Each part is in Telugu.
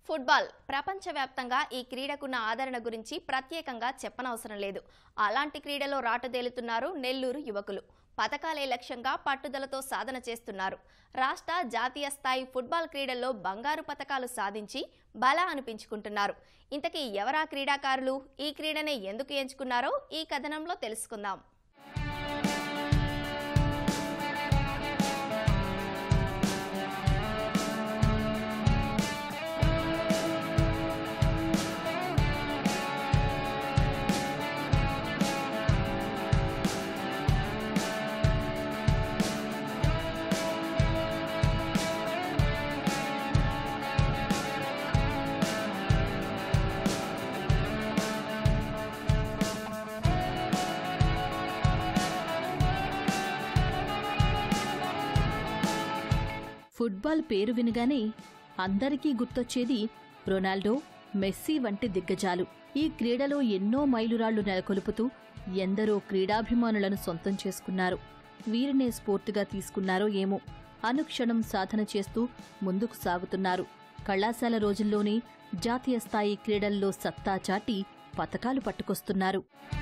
ఫుట్బాల్ ప్రపంచవ్యాప్తంగా ఈ క్రీడకున్న ఆదరణ గురించి ప్రత్యేకంగా చెప్పనవసరం లేదు అలాంటి క్రీడలో రాటుదేలుతున్నారు నెల్లూరు యువకులు పథకాలే లక్ష్యంగా పట్టుదలతో సాధన చేస్తున్నారు రాష్ట్ర జాతీయ స్థాయి ఫుట్బాల్ క్రీడల్లో బంగారు పథకాలు సాధించి బల అనిపించుకుంటున్నారు ఇంతకీ ఎవరా క్రీడాకారులు ఈ క్రీడనే ఎందుకు ఎంచుకున్నారో ఈ కథనంలో తెలుసుకుందాం ఫుట్బాల్ పేరు వినగానే అందరికీ గుర్తొచ్చేది రొనాల్డో మెస్సీ వంటి దిగ్గజాలు ఈ క్రీడలో ఎన్నో మైలురాళ్లు నెలకొల్పుతూ ఎందరో క్రీడాభిమానులను సొంతం చేసుకున్నారు వీరినే స్ఫూర్తిగా తీసుకున్నారో ఏమో అనుక్షణం సాధన చేస్తూ ముందుకు సాగుతున్నారు కళాశాల రోజుల్లోనే జాతీయ స్థాయి క్రీడల్లో సత్తా చాటి పతకాలు పట్టుకొస్తున్నారు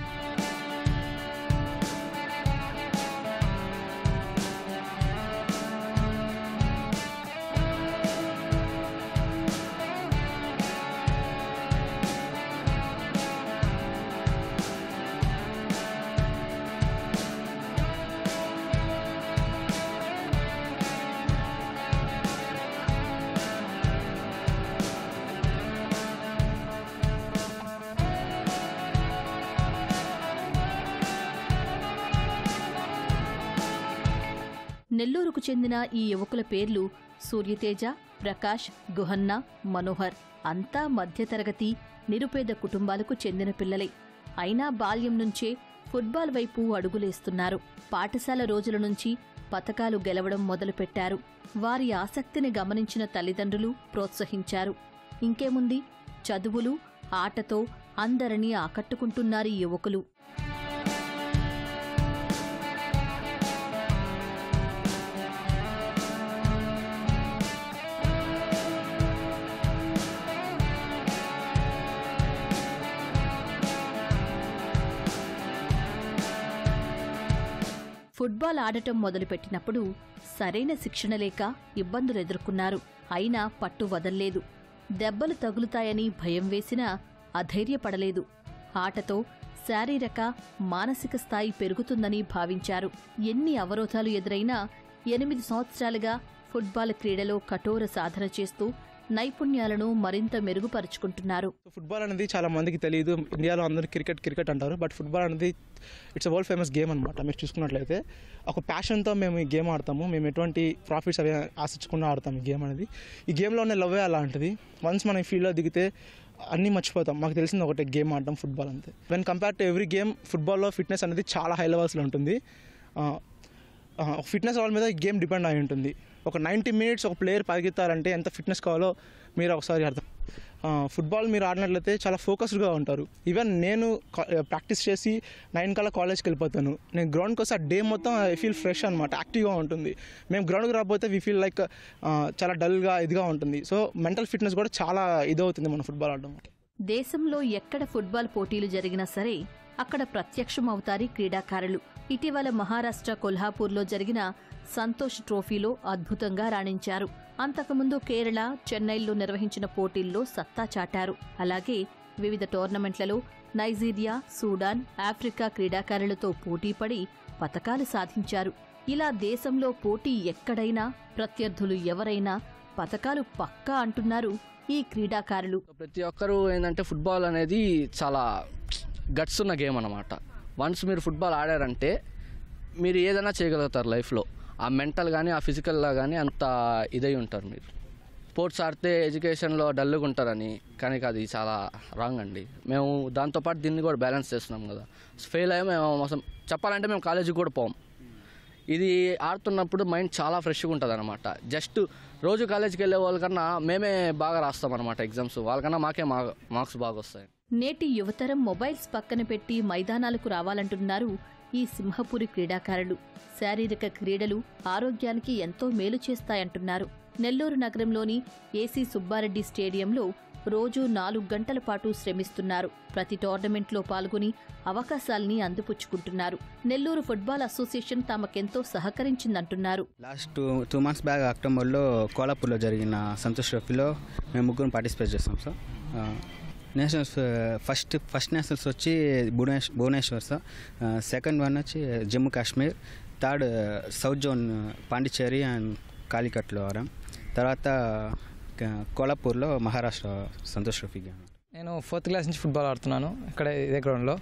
నెల్లూరుకు చెందిన ఈ యువకుల పేర్లు సూర్యతేజ ప్రకాష్ గుహన్న మనోహర్ అంతా మధ్యతరగతి నిరుపేద కుటుంబాలకు చెందిన పిల్లలే అయినా బాల్యం నుంచే ఫుట్బాల్ వైపు అడుగులేస్తున్నారు పాఠశాల రోజుల నుంచి పతకాలు గెలవడం మొదలుపెట్టారు వారి ఆసక్తిని గమనించిన తల్లిదండ్రులు ప్రోత్సహించారు ఇంకేముంది చదువులు ఆటతో అందరినీ ఆకట్టుకుంటున్నారు ఈ యువకులు ఫుట్బాల్ ఆడటం మొదలుపెట్టినప్పుడు సరైన శిక్షణ లేక ఇబ్బందులు ఎదుర్కొన్నారు అయినా పట్టు వదల్లేదు దెబ్బలు తగులుతాయని భయం వేసినా అధైర్యపడలేదు ఆటతో శారీరక మానసిక స్థాయి పెరుగుతుందని భావించారు ఎన్ని అవరోధాలు ఎదురైనా ఎనిమిది సంవత్సరాలుగా ఫుట్బాల్ క్రీడలో కఠోర సాధన చేస్తూ నైపుణ్యాలను మరింత మెరుగుపరుచుకుంటున్నారు సో ఫుట్బాల్ అనేది చాలా మందికి తెలియదు ఇండియాలో అందరూ క్రికెట్ క్రికెట్ అంటారు బట్ ఫుట్బాల్ అనేది ఇట్స్ వరల్డ్ ఫేమస్ గేమ్ అనమాట మీరు చూసుకున్నట్లయితే ఒక ప్యాషన్తో మేము ఈ గేమ్ ఆడతాము మేము ఎటువంటి ప్రాఫిట్స్ అవి ఆశించకుండా ఆడతాం ఈ గేమ్ అనేది ఈ గేమ్లో ఉన్న లవ్వే అలాంటిది వన్స్ మనం ఈ ఫీల్డ్లో దిగితే అన్నీ మర్చిపోతాం మాకు తెలిసింది ఒకటే గేమ్ ఆడటం ఫుట్బాల్ అంతే when compare to every game ఫుట్బాల్లో ఫిట్నెస్ అనేది చాలా హై లెవెల్స్లో ఉంటుంది ఫిట్నెస్ లెవెల్ మీద ఈ గేమ్ డిపెండ్ అయి ఉంటుంది ఒక నైంటీ మినిట్స్ ఒక ప్లేయర్ పరిగెత్తాలంటే ఎంత ఫిట్నెస్ కావాలో మీరు ఒకసారి అర్థం ఆ, ఫుట్బాల్ మీరు ఆడినట్లయితే చాలా ఫోకస్డ్గా ఉంటారు ఈవెన్ నేను ప్రాక్టీస్ చేసి నైన్ కల్లా కాలేజ్కి వెళ్ళిపోతాను నేను గ్రౌండ్కి వస్తే ఆ డే మొత్తం ఐ ఫీల్ ఫ్రెష్ అనమాట యాక్టివ్గా ఉంటుంది మేము గ్రౌండ్కి రాకపోతే వీ ఫీల్ లైక్ చాలా డల్గా ఇదిగా ఉంటుంది సో మెంటల్ ఫిట్నెస్ కూడా చాలా ఇదవుతుంది మన ఫుట్బాల్ ఆడడం దేశంలో ఎక్కడ ఫుట్బాల్ పోటీలు జరిగినా సరే అక్కడ ప్రత్యక్షం అవుతారు క్రీడాకారులు ఇటీవల మహారాష్ట్ర కొల్హాపూర్లో జరిగిన సంతోష్ ట్రోఫీలో అద్భుతంగా రాణించారు అంతకుముందు కేరళ చెన్నైల్లో నిర్వహించిన పోటీల్లో సత్తా చాటారు అలాగే వివిధ టోర్నమెంట్లలో నైజీరియా సూడాన్ ఆఫ్రికా క్రీడాకారులతో పోటీపడి పతకాలు సాధించారు ఇలా దేశంలో పోటీ ఎక్కడైనా ప్రత్యర్థులు ఎవరైనా పతకాలు పక్కా అంటున్నారు ఈ క్రీడాకారులు ప్రతి ఒక్కరూ ఏంటంటే ఫుట్బాల్ అనేది చాలా గట్స్ ఉన్న గేమ్ అనమాట వన్స్ మీరు ఫుట్బాల్ ఆడారంటే మీరు ఏదైనా చేయగలుగుతారు లైఫ్లో ఆ మెంటల్ కానీ ఆ ఫిజికల్గా కానీ అంత ఇదై ఉంటారు మీరు స్పోర్ట్స్ ఆడితే ఎడ్యుకేషన్లో డల్గా ఉంటారని కానీ అది చాలా రాంగ్ అండి మేము దాంతోపాటు దీన్ని కూడా బ్యాలెన్స్ చేస్తున్నాం కదా ఫెయిల్ అయ్యి మేము అసలు చెప్పాలంటే మేము కాలేజీకి కూడా పోం ఇది ఆడుతున్నప్పుడు మైండ్ చాలా ఫ్రెష్గా ఉంటుంది అనమాట జస్ట్ రోజు కాలేజీకి వెళ్ళే వాళ్ళకన్నా మేమే బాగా రాస్తాం అనమాట ఎగ్జామ్స్ వాళ్ళకన్నా మాకే మా మార్క్స్ బాగా వస్తాయి నేటి యువతరం మొబైల్స్ పక్కన పెట్టి మైదానాలకు రావాలంటున్నారు ఈ సింహపురి క్రీడాకారులు శారీరక క్రీడలు ఆరోగ్యానికి ఎంతో మేలు చేస్తాయంటున్నారు నెల్లూరు నగరంలోని ఏసీ సుబ్బారెడ్డి స్టేడియంలో రోజూ నాలుగు గంటల పాటు శ్రమిస్తున్నారు ప్రతి టోర్నమెంట్లో పాల్గొని అవకాశాల్ని అందిపుచ్చుకుంటున్నారు నెల్లూరు ఫుట్బాల్ అసోసియేషన్ తమకెంతో సహకరించిందంటున్నారు last two two months back అక్టోబర్లో కోలాపూర్లో జరిగిన సంతోష్ ట్రోఫీలో మేము ముగ్గురు పార్టిసిపేట్ చేస్తాం సార్ ఆ, నేషనల్స్ ఫస్ట్ ఫస్ట్ నేషనల్స్ వచ్చి భువనేశ్ భువనేశ్వర్ సార్ ఆ, సెకండ్ వన్ వచ్చి Jammu Kashmir third south zone Pondicherry and కాలికట్లో ఆడాం తర్వాత ఆ, కోలాపూర్లో మహారాష్ట్ర సంతోష్ ట్రోఫీ గేమ్ నేను ఫోర్త్ క్లాస్ నుంచి ఫుట్బాల్ ఆడుతున్నాను ఇక్కడ ఇదే గ్రౌండ్లో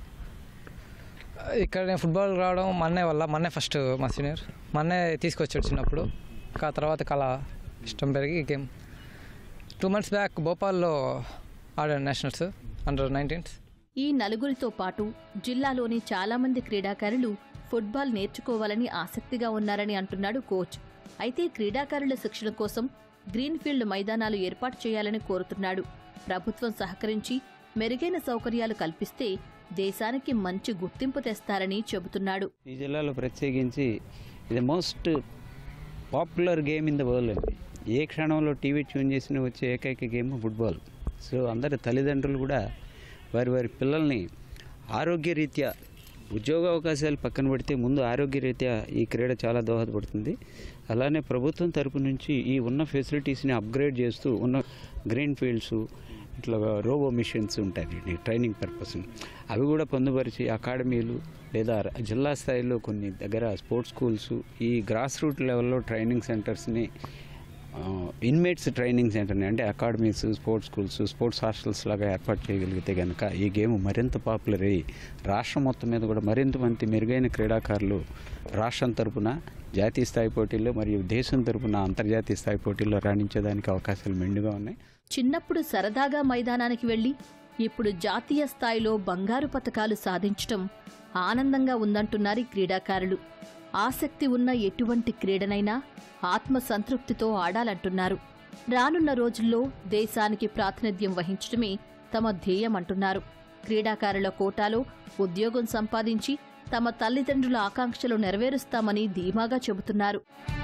ఇక్కడ నేను ఫుట్బాల్ రావడం మా అన్నయ్య వల్ల మా అన్నయ్య ఫస్ట్ మా సీనియర్ మా అన్నయ్య తీసుకొచ్చాడు చిన్నప్పుడు ఇంకా తర్వాత కళ ఇష్టం పెరిగి గేమ్ టూ మంత్స్ బ్యాక్ భోపాల్లో ఆడాను నేషనల్స్ అండర్ నైన్టీన్స్ ఈ నలుగురితో పాటు జిల్లాలోని చాలామంది క్రీడాకారులు ఫుట్బాల్ నేర్చుకోవాలని ఆసక్తిగా ఉన్నారని అంటున్నాడు కోచ్ అయితే క్రీడాకారుల శిక్షణ కోసం గ్రీన్ఫీల్డ్ మైదానాలు ఏర్పాటు చేయాలని కోరుతున్నాడు ప్రభుత్వం సహకరించి మెరుగైన సౌకర్యాలు కల్పిస్తే దేశానికి మంచి గుర్తింపు తెస్తారని చెబుతున్నాడు ఈ జిల్లాలో ప్రత్యేకించి ఇది most popular game in the world అండి ఏ క్షణంలో టీవీ ట్యూన్ చేసిన వచ్చే ఏకైక గేమ్ ఫుట్బాల్ సో అందరి తల్లిదండ్రులు కూడా వారి వారి పిల్లల్ని ఆరోగ్యరీత్యా ఉద్యోగ అవకాశాలు పక్కన పెడితే ముందు ఆరోగ్యరీత్యా ఈ క్రీడ చాలా దోహదపడుతుంది అలానే ప్రభుత్వం తరపు నుంచి ఈ ఉన్న ఫెసిలిటీస్ని అప్గ్రేడ్ చేస్తూ ఉన్న గ్రీన్ ఫీల్డ్స్ ఇట్లా రోబో మిషన్స్ ఉంటాయి ట్రైనింగ్ పర్పస్ అవి కూడా పొందుపరిచి అకాడమీలు లేదా జిల్లా స్థాయిలో కొన్ని దగ్గర స్పోర్ట్స్ స్కూల్స్ ఈ గ్రాస్ రూట్ లెవెల్లో ట్రైనింగ్ సెంటర్స్ని ఇన్మేట్స్ ట్రైనింగ్ సెంటర్ని అంటే academies sports schools sports hostels లాగా ఏర్పాటు చేయగలిగితే కనుక ఈ గేమ్ మరింత పాపులర్ అయ్యి రాష్ట్రం మొత్తం మీద కూడా మరింత మంది మెరుగైన క్రీడాకారులు రాష్ట్రం తరపున జాతీయ స్థాయి పోటీల్లో మరియు దేశం తరపున అంతర్జాతీయ స్థాయి పోటీల్లో రాణించేదానికి అవకాశాలు మెండుగా ఉన్నాయి చిన్నప్పుడు సరదాగా మైదానానికి వెళ్లి ఇప్పుడు జాతీయ స్థాయిలో బంగారు పతకాలు సాధించటం ఆనందంగా ఉందంటున్నారు ఈ క్రీడాకారులు ఆసక్తి ఉన్న ఎటువంటి క్రీడనైనా ఆత్మ సంతృప్తితో ఆడాలంటున్నారు రానున్న రోజుల్లో దేశానికి ప్రాతినిధ్యం వహించడమే తమ ధ్యేయమంటున్నారు క్రీడాకారుల కోటాలో ఉద్యోగం సంపాదించి తమ తల్లిదండ్రుల ఆకాంక్షలు నెరవేరుస్తామని ధీమాగా చెబుతున్నారు